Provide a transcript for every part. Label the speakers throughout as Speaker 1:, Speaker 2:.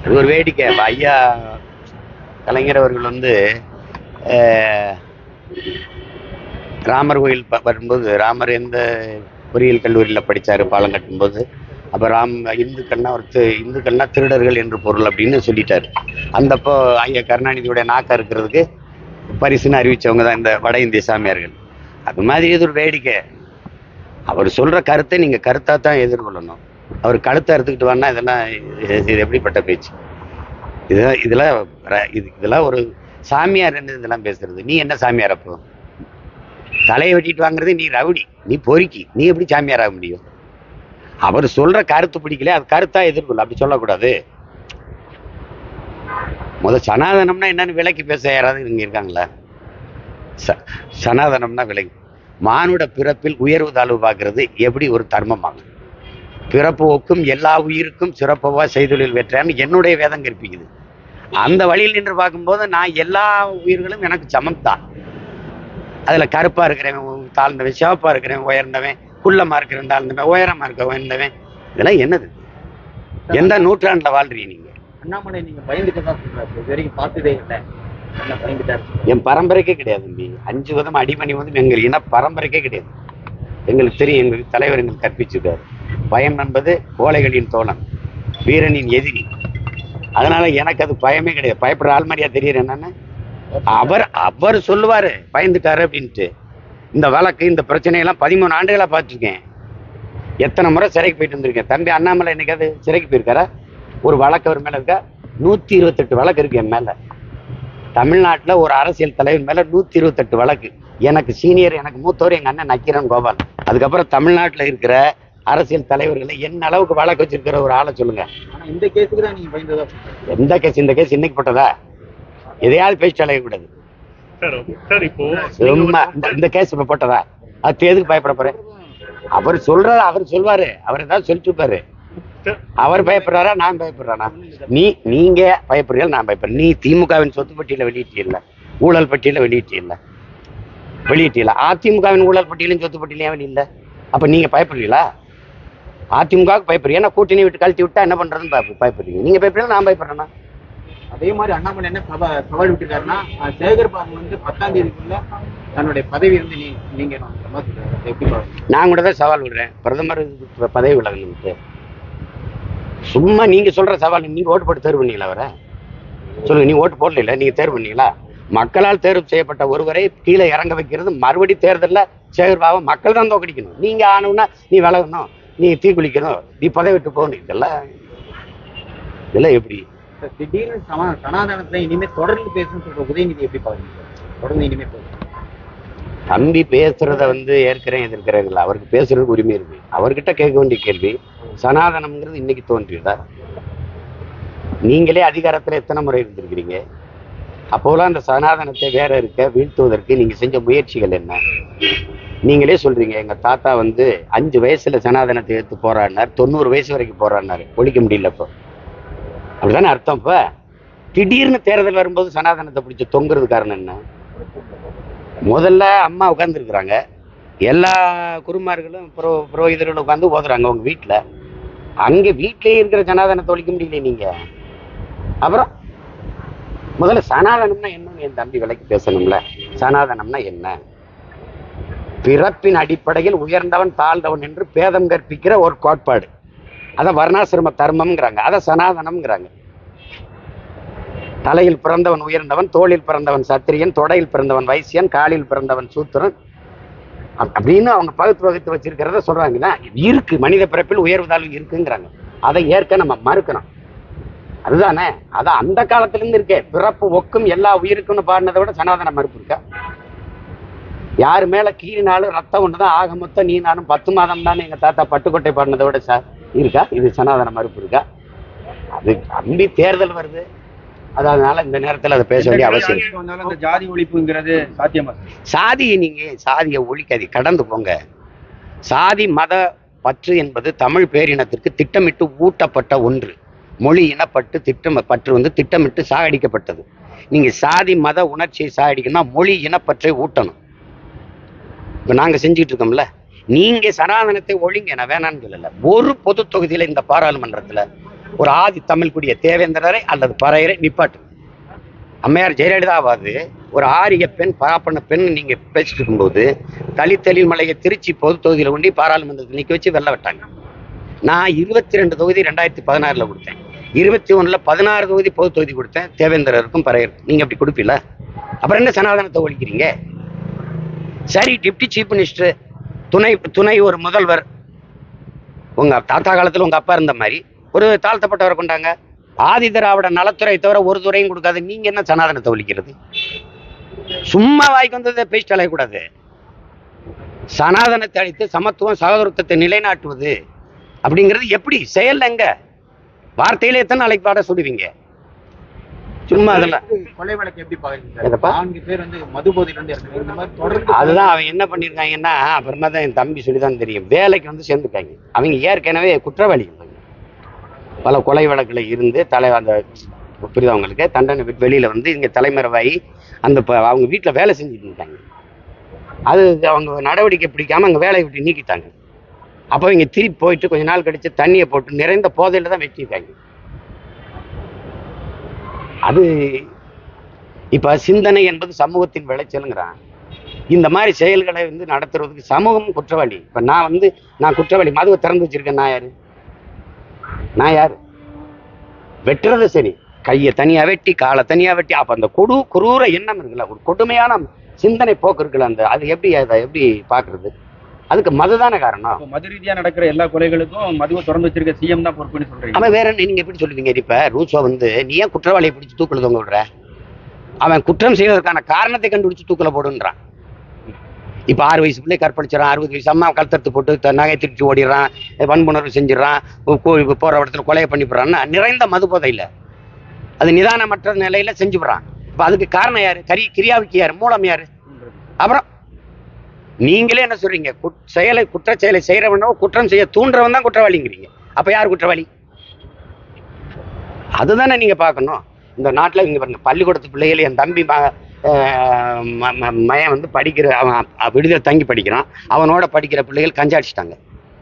Speaker 1: அது ஒரு வேடிக்கை அப்ப ஐயா கலைஞர் அவர்கள் வந்து அஹ், ராமர் கோயில் ப- வரும்போது ராமர் எந்த பொறியியல் கல்லூரியில் படிச்சாரு பாலம் கட்டும்போது அப்போ ராம் இந்துக்கள்னா ஒரு தி- இந்துக்கள்னா திருடர்கள் என்று பொருள் அப்படின்னு சொல்லிட்டாரு அந்தப்போ ஐயா கருணாநிதியுடைய நாக்கா இருக்கிறதுக்கு பரிசுன்னு அறிவிச்சவங்க தான் இந்த வட இந்திய சாமியார்கள் அது மாதிரி இது ஒரு வேடிக்கை அவர் சொல்ற கருத்தை நீங்க கருத்தா தான் எதிர்கொள்ளணும் அவர் கழுத்தை அறுத்துக்கிட்டு வரனா இதெல்லாம் இது இது எப்படிப்பட்ட பேச்சு இதெல்லாம் இதெல்லாம் ர- இது இதெல்லாம் ஒரு சாமியார் என்ன இதெல்லாம் பேசுறது நீ என்ன சாமியார் அப்போ தலையை வெட்டிட்டு வாங்குறது நீ ரவுடி நீ பொறுக்கி நீ எப்படி சாமியார் ஆக முடியும் அவர் சொல்ற கருத்து பிடிக்கல அது கருத்தா எதிர்கொள்ள அப்படி சொல்லக்கூடாது முத சனாதனம்னா என்னன்னு விலைக்கு பேச யாராவது இங்க இருக்காங்களா ச சனாதனம்னா விலைக்கு மானுட பிறப்பில் உயர்வு தாழ்வு பார்க்கறது எப்படி ஒரு தர்மமாங்க பிறப்பு ஒக்கும் எல்லா உயிருக்கும் சிறப்பவா செய்தொழில் வெற்றான்னு என்னுடைய வேதம் கற்பிக்குது அந்த வழியில் நின்று பார்க்கும்போது நான் எல்லா உயிர்களும் எனக்கு சமம் தான் அதுல கருப்பா இருக்கிறவன் தாழ்ந்தவன் சிவப்பா இருக்கிறவன் உயர்ந்தவன் குள்ளமா இருக்கிறவன் தாழ்ந்தவன் உயரமா இருக்க உயர்ந்தவன் இதெல்லாம் என்னது எந்த நூற்றாண்டுல வாழ்றீங்க நீங்க
Speaker 2: அண்ணாமலை நீங்க பயந்துட்டு தான் சொல்றாரு இது வரைக்கும் பார்த்ததே இல்லை என்ன பயந்துட்டாரு
Speaker 1: என் பரம்பரைக்கே கிடையாது தம்பி அஞ்சு விதம் அடிமணி வந்து எங்கள் இன பரம்பரைக்கே கிடையாது எங்களுக்கு தெரியும் எங்களுக்கு தலைவர் எங்களுக்கு கற்பிச்சிருக்காரு பயம் என்பது கோழைகளின் தோழன் வீரனின் எதிரி அதனால எனக்கு அது பயமே கிடையாது பயப்படுற ஆள் மாதிரியா தெரியுற என்னன்னு அவர் அவர் சொல்லுவாரு பயந்துட்டாரு அப்படின்ட்டு இந்த வழக்கு இந்த பிரச்சனையெல்லாம் பதிமூணு ஆண்டுகளா பார்த்துருக்கேன் எத்தனை முறை சிறைக்கு போயிட்டு வந்திருக்கேன் தம்பி அண்ணாமலை என்னைக்காவது சிறைக்கு போயிருக்காரா ஒரு வழக்கு அவர் மேல இருக்கா நூத்தி இருபத்தெட்டு வழக்கு இருக்கு என் மேல தமிழ்நாட்டுல ஒரு அரசியல் தலைவர் மேல நூத்தி இருபத்தெட்டு வழக்கு எனக்கு சீனியர் எனக்கு மூத்தவர் எங்க அண்ணன் நக்கீரன் கோபால் அதுக்கப்புறம் தமிழ்நாட்டுல இருக்கிற அரசியல் தலைவர்களை என்ன அளவுக்கு வழக்கு வச்சிருக்கிற ஒரு ஆளை சொல்லுங்க
Speaker 2: ஆனா இந்த கேஸுக்கு தான் நீங்க பயந்ததா சொல்றீங்க
Speaker 1: எந்த கேஸ் இந்த கேஸ் இன்னைக்கு போட்டதா எதையாவது பேச்சு அலையக்கூடாது
Speaker 3: சார் சார் இப்போ
Speaker 1: சும்மா இந்த இந்த கேஸ் இப்ப போட்டதா அது எதுக்கு பயப்பட போறேன் அவர் சொல்றாரு அவர் சொல்வாரு அவர் ஏதாவது சொல்லிட்டு இருப்பாரு
Speaker 3: சார்,
Speaker 1: அவர் பயப்படுறாரா நான் பயப்படுறானா நீ நீங்க பயப்படுறீங்க நான் பயப்படுறேன் நீ திமுகவின் சொத்து பட்டியல வெளியிட்டியல்ல ஊழல் பட்டியல வெளியிட்டியல்ல வெளியிட்டியல அதிமுகவின் ஊழல் பட்டியலும் சொத்து பட்டியலும் ஏன் வெளியில அப்ப நீங்க பயப்படுறீங்களா அதிமுகவுக்கு பயப்படுறீங்க ஏன்னா கூட்டணி விட்டு கழட்டி விட்டா என்ன பண்றதுன்னு பயப்ப- பயப்படுறீங்க நீங்க பயப்படுறீங்க நான் பயப்படுறேனா
Speaker 2: அதே மாதிரி அண்ணாமலை என்ன சவா சவால் விட்டுருக்காருன்னா அஹ், சேகர் பாபு வந்து பத்தாம் தேதிக்குள்ள தன்னுடைய பதவி வந்து நீ நீங்க எப்படி பாருங்க
Speaker 1: நான் கூட தான் சவால் விடுறேன் பிரதமர் இதுக்கு பதவி விலகணும்ட்டு சும்மா நீங்க சொல்ற சவால் நீங்க ஓட்டு போட்டு தேர்வு பண்ணீங்களா அவரை சொல்லுங்க நீங்க ஓட்டு போடல நீங்க தேர்வு பண்ணீங்களா மக்களால் தேர்வு செய்யப்பட்ட ஒருவரை கீழே இறங்க வைக்கிறது மறுபடி தேர்தல்ல சேகர்பாபு மக்கள் தான் தோக்கடிக்கணும் நீங்க ஆனவுன்னா நீ விலகணும் நீ தீக்குளிக்கணும் நீ பதவி விட்டு போகணும் இதெல்லாம் இதெல்லாம் எப்படி
Speaker 2: சார், திடீர்னு சமா சனாதனத்துல இனிமே தொடர்ந்து பேசணும்னு சொல்ற உதயநிதி எப்படி பாருங்க தொடர்ந்து இனிமே பேசணும்
Speaker 1: தம்பி பேசுறத வந்து ஏற்கிறேன் எதிர்க்கிறேங்களா அவருக்கு பேசுறதுக்கு உரிமை இருக்கு அவர்கிட்ட கேட்க வேண்டிய கேள்வி சனாதனம்ங்கிறது இன்னைக்கு தோன்றியதா நீங்களே அதிகாரத்துல எத்தனை முறை இருந்திருக்கிறீங்க அப்போலாம் அந்த சனாதனத்தை வேற இருக்க வீழ்த்துவதற்கு நீங்க செஞ்ச முயற்சிகள் என்ன நீங்களே சொல்றீங்க எங்க தாத்தா வந்து அஞ்சு வயசுல சனாதனத்தை எடுத்து போராடினார் தொண்ணூறு வயசு வரைக்கும் போராடினாரு ஒழிக்க முடியல இப்போ அப்படிதானே அர்த்தம் இப்ப திடீர்னு தேர்தல் வரும்போது சனாதனத்தை பிடிச்சி தொங்குறது காரணம் என்ன முதல்ல அம்மா உட்காந்துருக்குறாங்க எல்லா குருமார்களும் புரோ புரோகிதர்களும் உட்காந்து ஓதுறாங்க உங்க வீட்டில் அங்கே வீட்டிலேயே இருக்கிற சனாதனத்தை ஒழிக்க முடியல நீங்க அப்புறம் முதல்ல சனாதனம்னா என்னன்னு என் தம்பி விலைக்கு பேசணும்ல சனாதனம்னா என்ன பிறப்பின் அடிப்படையில் உயர்ந்தவன் தாழ்ந்தவன் என்று பேதம் கற்பிக்கிற ஒரு கோட்பாடு அதை வர்ணாசிரம தர்மம்ங்கிறாங்க அதை சனாதனம்ங்கிறாங்க தலையில் பிறந்தவன் உயர்ந்தவன் தோளில் பிறந்தவன் சத்திரியன் தொடையில் பிறந்தவன் வைசியன் காலில் பிறந்தவன் சூத்திரன் அப்~ அப்படின்னு அவங்க பகுத்து வகுத்து வச்சிருக்கிறத சொல்றாங்கன்னா இருக்கு மனித பிறப்பில் உயர்வு தாழ்வு இருக்குங்கிறாங்க அதை ஏற்க நம்ம மறுக்கணும் அதுதானே அதான் அந்த காலத்துல இருந்து இருக்கே பிறப்பு ஒக்கும் எல்லா உயிருக்கும்னு பாடினதை விட சனாதன மறுப்பு இருக்கா யாரு மேல கீழினாலும் ரத்தம் ஒண்ணுதான் ஆக மொத்தம் நீ நானும் பத்து மாதம் தானே எங்க தாத்தா பட்டுக்கோட்டை பாடினதை விட சார் இருக்கா இது சனாதன மறுப்பு இருக்கா அது அம்பி தேர்தல் வருது அது அதனால இந்த நேரத்துல அதை பேச வேண்டிய அவசியம் இல்லை.
Speaker 2: ஆட்சிக்கு வந்தாலும் அந்த ஜாதி ஒழிப்புங்கிறது சாத்தியமா சார்?
Speaker 1: சாதியை நீங்க சாதியை ஒழிக்காது கடந்து போங்க சாதி மத பற்று என்பது தமிழ் பேரினத்திற்கு திட்டமிட்டு ஊட்டப்பட்ட ஒன்று மொழி இனப்பட்டு திட்டம் பற்று வந்து திட்டமிட்டு சாகடிக்கப்பட்டது நீங்க சாதி மத உணர்ச்சியை சாகடிக்கணும்னா மொழி இனப்பற்றை ஊட்டணும் இப்ப நாங்க செஞ்சுட்டு இருக்கோம்ல நீங்க சனாதனத்தை ஒழிங்க நான் வேணான்னு சொல்லல ஒரு பொது தொகுதியில இந்த பாராளுமன்றத்துல ஒரு ஆதி தமிழ் குடிய தேவேந்திரரை அல்லது பறையரை நிப்பாட்டு அம்மையார் ஜெயலலிதாவாது ஒரு ஆரிய பெண் பராப்பண்ண பெண் நீங்க பேசிட்டு இருக்கும்போது தலித்தலில் மலையை திருச்சி பொது தொகுதியில கொண்டு பாராளுமன்றத்தில் நிக்க வச்சு வெல்ல விட்டாங்க நான் இருபத்தி ரெண்டு தொகுதி ரெண்டாயிரத்தி பதினாறுல கொடுத்தேன் இருபத்தி ஒண்ணுல பதினாறு தொகுதி பொது தொகுதி கொடுத்தேன் தேவேந்திரருக்கும் பறையருக்கும் நீங்க அப்படி கொடுப்பீல அப்புறம் என்ன சனாதனத்தை ஒழிக்கிறீங்க சரி டிப்டி சீஃப் மினிஸ்டர் துணை துணை ஒரு முதல்வர் உங்க தாத்தா காலத்துல உங்க அப்பா இருந்த மாதிரி ஒரு தாழ்த்தப்பட்டவரை கொண்டாங்க ஆதி திராவிட நலத்துறை தவிர ஒரு துறையும் கொடுக்காது நீங்க என்ன சனாதனத்தை ஒழிக்கிறது சும்மா வாய்க்கு வந்ததை பேசிட்டு அலையக்கூடாது சனாதனத்தை அழித்து சமத்துவம் சகோதரத்துவத்தை நிலைநாட்டுவது அப்படிங்கிறது எப்படி செயல் எங்க வார்த்தையில எத்தனை நாளைக்கு பாட சொல்லுவீங்க சும்மா அதெல்லாம்
Speaker 2: கொலை வழக்கு எப்படி பாக்குறீங்க
Speaker 1: எதப்பா?
Speaker 2: சார் நான்கு பேர் வந்து மது போதையில இருந்து இறந்து இந்த மாதிரி தொடர்ந்து
Speaker 1: அதுதான் அவன் என்ன பண்ணியிருக்காங்கன்னா அப்புறமா தான் என் தம்பி சொல்லி தான் தெரியும் வேலைக்கு வந்து சேர்ந்துட்டாங்க அவங்க ஏற்கனவே குற்றவாளிகள் அவங்க. பல கொலை வழக்குல இருந்து தலை அந்த புரியுதா அவங்களுக்கு தண்டனை விட்டு வெளியில வந்து இங்க தலைமறைவாகி அந்த ப- அவங்க வீட்டுல வேலை செஞ்சுட்டு இருந்தாங்க அது அவங்க நடவடிக்கை பிடிக்காம அங்க வேலையை விட்டு நீக்கிட்டாங்க அப்போ இங்க திருப்பி போயிட்டு கொஞ்ச நாள் கழிச்சு தண்ணியை போட்டு நிறைந்த போதையில தான் வெட்டியிருக்காங்க அது இப்ப சிந்தனை என்பது சமூகத்தின் விளைச்சலுங்கிறான் இந்த மாதிரி செயல்களை வந்து நடத்துறதுக்கு சமூகம் குற்றவாளி இப்ப நான் வந்து நான் குற்றவாளி மதுவை திறந்து வச்சிருக்கேன் நான் யாரு நான் யாரு வெட்டுறது சரி கையை தனியா வெட்டி காலை தனியா வெட்டி அப்ப அந்த கொடு குரூர எண்ணம் இருக்குல்ல ஒரு கொடுமையான சிந்தனை போக்கு இருக்குல்ல அந்த அது எப்படி அதை எப்படி பாக்குறது அதுக்கு மதுதானே காரணம்
Speaker 4: இப்போ மது ரீதியா நடக்கிற எல்லா கொலைகளுக்கும் மதுவை திறந்து வச்சிருக்க சிஎம் தான் பொறுப்புன்னு சொல்றீங்க
Speaker 1: அவன் வேற என்ன நீங்க எப்படி சொல்லுவீங்க இப்ப ரூசோ வந்து நீ ஏன் குற்றவாளியை பிடிச்சு தூக்குல தொங்க விடுற அவன் குற்றம் செய்வதற்கான காரணத்தை கண்டுபிடிச்சு தூக்குல போடுன்றான் இப்ப ஆறு வயசு பிள்ளை கற்பழிச்சிடறான் அறுபது வயசு அம்மா கழுத்தறுத்து போட்டு த- நகை திருச்சி ஓடிடுறான் வன்புணர்வு செஞ்சிடறான் கொ- கொ- போற இடத்துல கொலையை பண்ணிவிடுறான்னா நிறைந்த மது போதையில அது நிதானமற்ற நிலையில செஞ்சுடுறான் இப்ப அதுக்கு காரணம் யாரு கரி கிரியாவுக்கு யாரு மூலம் யாரு அப்புறம் நீங்களே என்ன சொல்றீங்க குட்- செயலை குற்ற செயலை செய்யறவனோ குற்றம் செய்ய தூண்டுறவன் தான் குற்றவாளிங்கிறீங்க அப்ப யார் குற்றவாளி அதுதானே நீங்க பார்க்கணும் இந்த நாட்டுல இங்க பாருங்க பள்ளிக்கூடத்து பிள்ளைகள் என் தம்பி ம- அஹ் ம- ம- மயன் வந்து படிக்கிற அவன் அ- விடுதலை தங்கி படிக்கிறான் அவனோட படிக்கிற பிள்ளைகள் கஞ்சா அடிச்சிட்டாங்க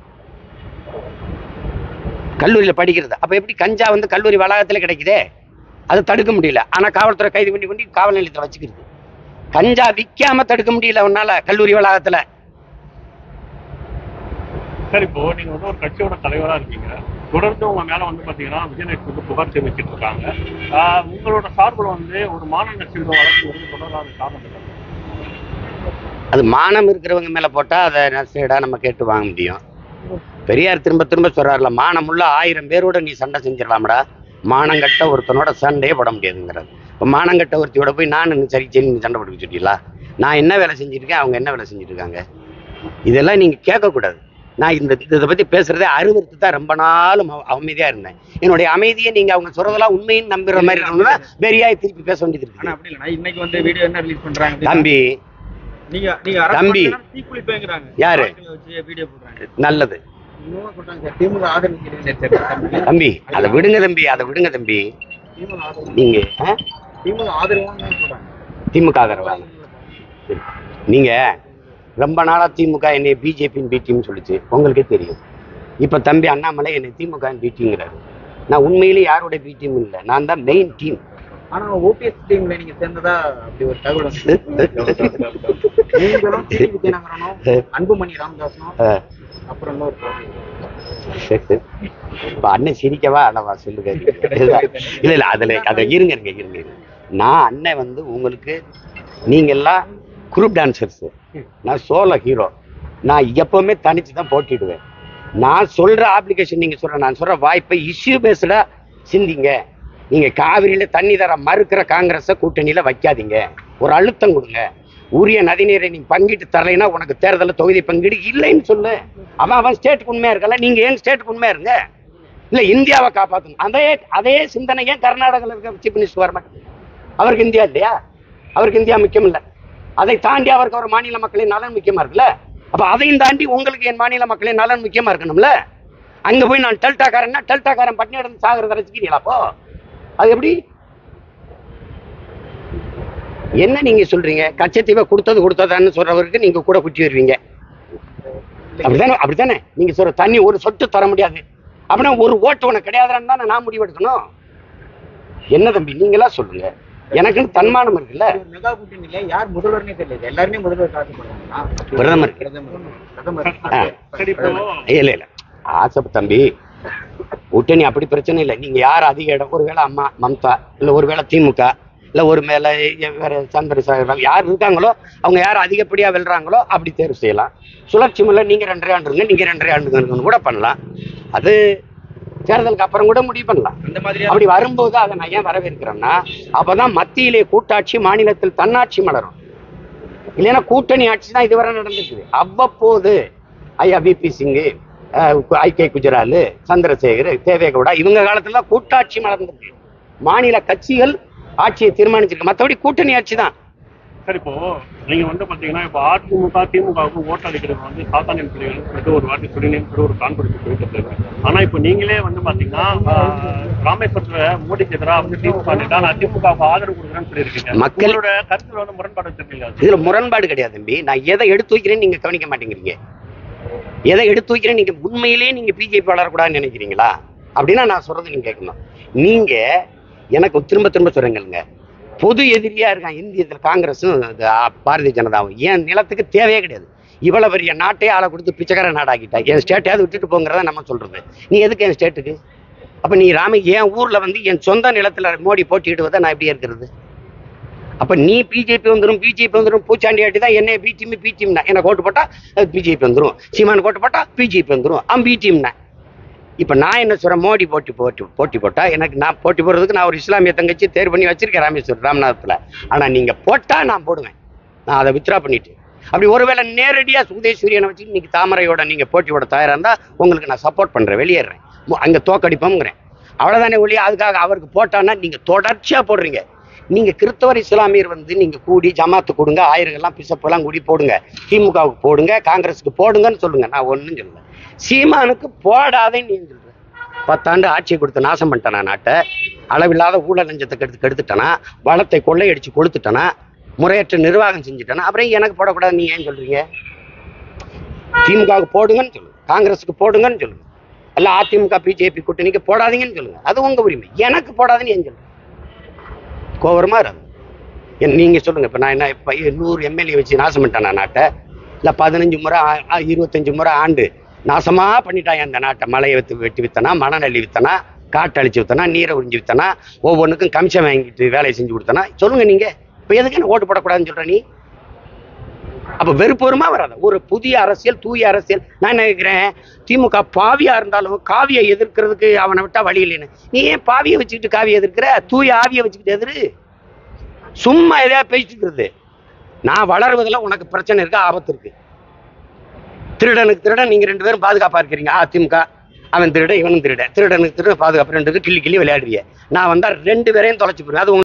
Speaker 1: கல்லூரியில படிக்கிறது அப்ப எப்படி கஞ்சா வந்து கல்லூரி வளாகத்துல கிடைக்குதே அதை தடுக்க முடியல ஆனா காவல்துறை கைது பண்ணி கொண்டு காவல் நிலையத்துல வச்சுக்கிறது கஞ்சா விற்காம தடுக்க முடியல உன்னால கல்லூரி வளாகத்துல
Speaker 3: சார் இப்போ நீங்க வந்து ஒரு கட்சியோட தலைவரா இருக்கீங்க தொடர்ந்து உங்க மேல வந்து பாத்தீங்கன்னா விஜயநகர் வந்து புகார் தெரிவிச்சிட்டு இருக்காங்க ஆஹ் உங்களோட சார்பில் வந்து ஒரு மாநில கட்சியோட வழக்கு வந்து தொடராத காரணம் என்ன?
Speaker 1: அது மானம் இருக்கிறவங்க மேல போட்டா அதை நஷ்டா நம்ம கேட்டு வாங்க முடியும் பெரியார் திரும்ப திரும்ப சொல்றாருல மானமுள்ள ஆயிரம் பேரோட நீ சண்டை செஞ்சிடலாம்டா மானங்கட்ட ஒருத்தனோட சண்டையே போட முடியாதுங்கிறாரு இப்போ மானங்கட்ட ஒருத்தியோட போய் நான் இன்னும் சரி சரி நீ சண்டை போட்டு வச்சுட்டீங்களா நான் என்ன வேலை செஞ்சிருக்கேன் அவங்க என்ன வேலை செஞ்சுட்டு இருக்காங்க இதெல்லாம் நீங்க கேட்கக்கூடாது நான் இந்த இதை பத்தி பேசுறதே அருவருத்து தான் ரொம்ப நாளும் அவ- அமைதியா இருந்தேன் என்னுடைய அமைதியை நீங்க அவங்க சொல்றதெல்லாம் உண்மைன்னு நம்புற மாதிரி இருக்கணும்னா பெரியாய் திருப்பி பேச வேண்டியது
Speaker 4: ஆனா
Speaker 1: இருக்கு
Speaker 4: அப்படி இல்ல இன்னைக்கு வந்து வீடியோ என்ன ரிலீஸ் பண்றாங்க அப்படின்னா,
Speaker 1: தம்பி
Speaker 4: நீங்க நீங்க arrest
Speaker 1: தம்பி.
Speaker 4: பண்ணா தீக்குளிப்பேங்கிறாங்க
Speaker 1: யாரு?
Speaker 4: ஆட்களை வச்சு வீடியோ போடுறாங்க
Speaker 1: நல்லது
Speaker 2: இன்னும் சொல்றாங்க சார் திமுக ஆதரவு
Speaker 1: தம்பி அதை விடுங்க தம்பி அதை விடுங்க தம்பி
Speaker 2: திமுக ஆதரவு
Speaker 1: நீங்க ஆ?
Speaker 2: திமுக ஆதரவுன்னு சொல்றாங்க
Speaker 1: திமுக ஆதரவாங்க நீங்க ரொம்ப நாளா திமுக என்னை பிஜேபின்னு பிடின்னு சொல்லுச்சு உங்களுக்கே தெரியும் இப்ப தம்பி அண்ணாமலை என்னை திமுக பிடிங்கிறாரு நான் உண்மையிலேயே யாரோட பி டீம் இல்லை நான் தான் மெயின் டீம்
Speaker 2: ஆனா ஓபிஎஸ் டீம்ல நீங்க சேர்ந்ததா அப்படி ஒரு தகவல் வந்து நீங்களும் டிடி விஜயநகரனும் அன்புமணி ராமதாசனும் அப்புறம் இன்னொரு பிரபு.
Speaker 1: இப்ப அண்ணன் சிரிக்கவா அழவா சொல்லுங்க இல்ல இல்ல அதுல அதை இருங்க இருங்க இருங்க இருங்க. நான் அண்ணன் வந்து உங்களுக்கு நீங்க எல்லாம் குரூப் டான்சர்ஸ் நான் சோலோ ஹீரோ நான் எப்பவுமே தனிச்சு தான் போட்டிடுவேன் நான் சொல்ற அப்ளிகேஷன் நீங்க சொல்ற நான் சொல்ற வாய்ப்பை இஷ்யூ பேஸ்டா சிந்திங்க நீங்க காவிரியில தண்ணி தர மறுக்கிற காங்கிரஸ கூட்டணியில வைக்காதீங்க ஒரு அழுத்தம் கொடுங்க உரிய நதிநீரை நீ பங்கிட்டு தரலைன்னா உனக்கு தேர்தலில் தொகுதி பங்கீடு இல்லைன்னு சொல்லு அவன் அவன் ஸ்டேட்டுக்கு உண்மையா இருக்கல நீங்க ஏன் ஸ்டேட்டுக்கு உண்மையா இருங்க இல்ல இந்தியாவை காப்பாத்தணும் அதே அதே சிந்தனை ஏன் கர்நாடகாவில் இருக்க சீஃப் மினிஸ்டர் வர மாட்டேங்குது அவருக்கு இந்தியா இல்லையா அவருக்கு இந்தியா முக்கியம் இல்ல அதை தாண்டி அவருக்கு ஒரு மாநில மக்களின் நலன் முக்கியமா இருக்குல்ல அப்ப அதையும் தாண்டி உங்களுக்கு என் மாநில மக்களின் நலன் முக்கியமா இருக்கணும்ல அங்க போய் நான் டெல்டாக்காரன்னா டெல்டாக்காரன் பட்டினி இடந்து சாகிறத ரசிக்கிறீங்களா அப்போ அது எப்படி என்ன நீங்க சொல்றீங்க கச்சத்தீவை கொடுத்தது கொடுத்ததான்னு சொல்றவருக்கு நீங்க கூட குட்டி வருவீங்க அப்படித்தானே அப்படித்தானே நீங்க சொல்ற தண்ணி ஒரு சொட்டு தர முடியாது அப்படின்னா ஒரு ஓட்டு உனக்கு கிடையாதுன்னு தானே நான் முடிவெடுக்கணும் என்ன தம்பி நீங்களா சொல்லுங்க எனக்குன்னு தன்மானம் இருக்குல்ல
Speaker 2: ஒரு மெகா கூட்டணியில யார் முதல்வர்னே தெரியல எல்லாருமே முதல்வர் ஆசைப்படுறாங்களா
Speaker 1: பிரதமர்.
Speaker 2: பிரதமர் பிரதமர்
Speaker 1: ஆ.
Speaker 3: சரி இப்போ
Speaker 1: இல்ல இல்ல ஆசை தம்பி கூட்டணி அப்படி பிரச்சனை இல்லை நீங்க யார் அதிக இடம் ஒருவேளை அம்மா மம்தா இல்ல ஒருவேளை திமுக இல்ல ஒரு மேல வேற சந்திரசேகர் யார் இருக்காங்களோ அவங்க யார் அதிகப்படியா வெல்றாங்களோ அப்படி தேர்வு செய்யலாம் சுழற்சி முல்ல நீங்க ரெண்டரை ஆண்டுங்க நீங்க ரெண்டரை ஆண்டுங்கன்னு கூட பண்ணலாம் அது தேர்தலுக்கு அப்புறம் கூட முடிவு பண்ணலாம்
Speaker 4: அந்த மாதிரி
Speaker 1: அப்படி வரும்போது அதை நான் ஏன் வரவேற்கிறேன்னா அப்பதான் மத்தியிலே கூட்டாட்சி மாநிலத்தில் தன்னாட்சி மலரும் இல்லைன்னா கூட்டணி ஆட்சி தான் இதுவரை நடந்துருக்குது அவ்வப்போது ஐயா VP Singh I K Gujral Chandrashekhar Deve Gowda இவங்க காலத்துல தான் கூட்டாட்சி மலர்ந்திருக்கு மாநில கட்சிகள் ஆட்சியை தீர்மானிச்சிருக்கு மற்றபடி கூட்டணி ஆட்சி தான்
Speaker 3: சரி இப்போ நீங்க வந்து பாத்தீங்கன்னா இப்போ அதிமுக திமுகவுக்கு ஓட்டு அளிக்கிறது வந்து சாத்தானியன் பிள்ளைகள் சொல்லிட்டு ஒரு வாட்டி சொல்லினேன்னு சொல்லி ஒரு கான்ஃபரன்ஸ் போயிட்டு இருக்கு ஆனா இப்போ நீங்களே வந்து பாத்தீங்கன்னா ஆஹ், ராமேஸ்வரத்துல மோடிக்கு எதிராக வந்து திமுக நின்றா நான் திமுகவுக்கு ஆதரவு கொடுக்குறேன்னு சொல்லியிருக்கீங்க
Speaker 1: மக்கள்-
Speaker 3: உங்களோட கருத்துல வந்து முரண்பாடு வச்சிருக்கீங்க
Speaker 1: இதுல முரண்பாடு கிடையாது தம்பி நான் எதை எடுத்து வைக்கிறேன்னு நீங்க கவனிக்க மாட்டேங்கிறீங்க எதை எடுத்து வைக்கிறேன் நீங்க உண்மையிலேயே நீங்க பிஜேபி வளரக்கூடாதுன்னு நினைக்கிறீங்களா அப்படின்னா நான் சொல்றது நீங்க கேட்கணும் நீங்க எனக்கு திரும்ப திரும்ப சொல்றீங்க பொது எதிரியா இருக்கான் இந்தியத்தில் காங்கிரஸும் அது, ஆ, பாரதிய ஜனதாவும் என் நிலத்துக்கு தேவையே கிடையாது இவ்வளவு பெரிய நாட்டையே ஆளை கொடுத்து பிச்சைக்கார நாடாக்கிட்டா என் ஸ்டேட்டையாவது விட்டுட்டு போங்கிறத நம்ம சொல்றது நீ எதுக்கு என் ஸ்டேட்டுக்கு அப்ப நீ ராம என் ஊர்ல வந்து என் சொந்த நிலத்துல மோடி போட்டியிடுவதை நான் எப்படி இருக்கிறது அப்ப நீ பிஜேபி வந்துடும் பிஜேபி வந்துடும் பூச்சாண்டி ஆட்டி தான் என்ன பி டீம் பி டீம்னா எனக்கு ஓட்டு போட்டா பிஜேபி வந்துடும் சீமான் ஓட்டு போட்டா பிஜேபி வந்துடும் அவன் பி டீம்னா இப்ப நான் என்ன சொல்றேன் மோடி போட்டி போட்டி போட்டி போட்டா எனக்கு நான் போட்டி போடுறதுக்கு நான் ஒரு இஸ்லாமிய தங்கச்சி தேர்வு பண்ணி வச்சிருக்கேன் ராமேஸ்வரம் ராமநாதத்துல ஆனா நீங்க போட்டா நான் போடுவேன் நான் அதை வித்ரா பண்ணிட்டு அப்படி ஒருவேளை நேரடியா சுதேஸ்வரியனை வச்சு இன்னைக்கு தாமரையோட நீங்க போட்டி போட தயாரா இருந்தா உங்களுக்கு நான் சப்போர்ட் பண்றேன் வெளியேறேன் மு- அங்க தோக்கடிப்போம்ங்கிறேன் அவ்வளவுதானே ஒழிய அதுக்காக அவருக்கு போட்டான்னா நீங்க தொடர்ச்சியா போடுறீங்க நீங்க கிறிஸ்தவர் இஸ்லாமியர் வந்து நீங்க கூடி ஜமாத்து கொடுங்க ஆயிரங்கள்லாம் பிசப்பெல்லாம் கூடி போடுங்க திமுகவுக்கு போடுங்க காங்கிரஸுக்கு போடுங்கன்னு சொல்லுங்க நான் ஒண்ணும் சொல்லல சீமானுக்கு போடாதேன்னு நீங்க சொல்ற பத்தாண்டு ஆட்சியை கொடுத்து நாசம் பண்ணிட்டானா நாட்டை அளவில்லாத ஊழல் லஞ்சத்தை கெடுத்து கெடுத்துட்டானா வளத்தை கொள்ளையடிச்சு கொளுத்துட்டானா முறையற்ற நிர்வாகம் செஞ்சுட்டானா அப்புறம் எனக்கு போடக்கூடாது நீ ஏன் சொல்றீங்க திமுகவுக்கு போடுங்கன்னு சொல்லுங்க காங்கிரஸுக்கு போடுங்கன்னு சொல்லுங்க அல்ல அதிமுக பிஜேபி கூட்டணிக்கு போடாதீங்கன்னு சொல்லுங்க அது உங்க உரிமை எனக்கு போடாதுன்னு ஏன் சொல்றேன் கோவரமா இருக்கு என் நீங்க சொல்லுங்க இப்ப நான் என்ன இப்ப நூறு எம்எல்ஏ வச்சு நாசம் பண்ணிட்டேனா நாட்டை இல்ல பதினஞ்சு முறை ஆ- ஆ, இருபத்தஞ்சு முறை ஆண்டு நாசமா பண்ணிட்டான் அந்த நாட்டை மலையை வித்து வெட்டி வித்தனா மணநெல்லி வித்தனா காட்டு அழிச்சு வித்தனா நீரை உறிஞ்சு வித்தனா ஒவ்வொன்றுக்கும் கமிஷன் வாங்கிட்டு வேலையை செஞ்சு கொடுத்தனா சொல்லுங்க நீங்க இப்ப எதுக்கு என்ன ஓட்டு போடக்கூடாதுன்னு சொல்ற நீ அப்ப வெறுப்பு வருமா வராத ஒரு புதிய அரசியல் தூய அரசியல் நான் என்ன நினைக்கிறேன் திமுக பாவியா இருந்தாலும் காவியை எதிர்க்கிறதுக்கு அவனை விட்டா வழி இல்லைன்னு நீ ஏன் பாவியை வச்சுக்கிட்டு காவியை எதிர்க்கிற தூய ஆவியை வச்சுக்கிட்டு எதிரு சும்மா எதையா பேசிட்டு இருக்கிறது நான் வளர்வதில் உனக்கு பிரச்சனை இருக்கு ஆபத்து இருக்கு திருடனுக்கு திருடன் நீங்க ரெண்டு பேரும் பாதுகாப்பா இருக்கிறீங்க அதிமுக அவன் திருடன் இவனும் திருடன் திருடனுக்கு திருடன் பாதுகாப்பு ரெண்டு பேரும் கிள்ளி கிள்ளி விளையாடுறீங்க நான் வந்தா ரெண்டு பேரையும் தொலைச்சு போடுவேன் அது உங்களுக்கு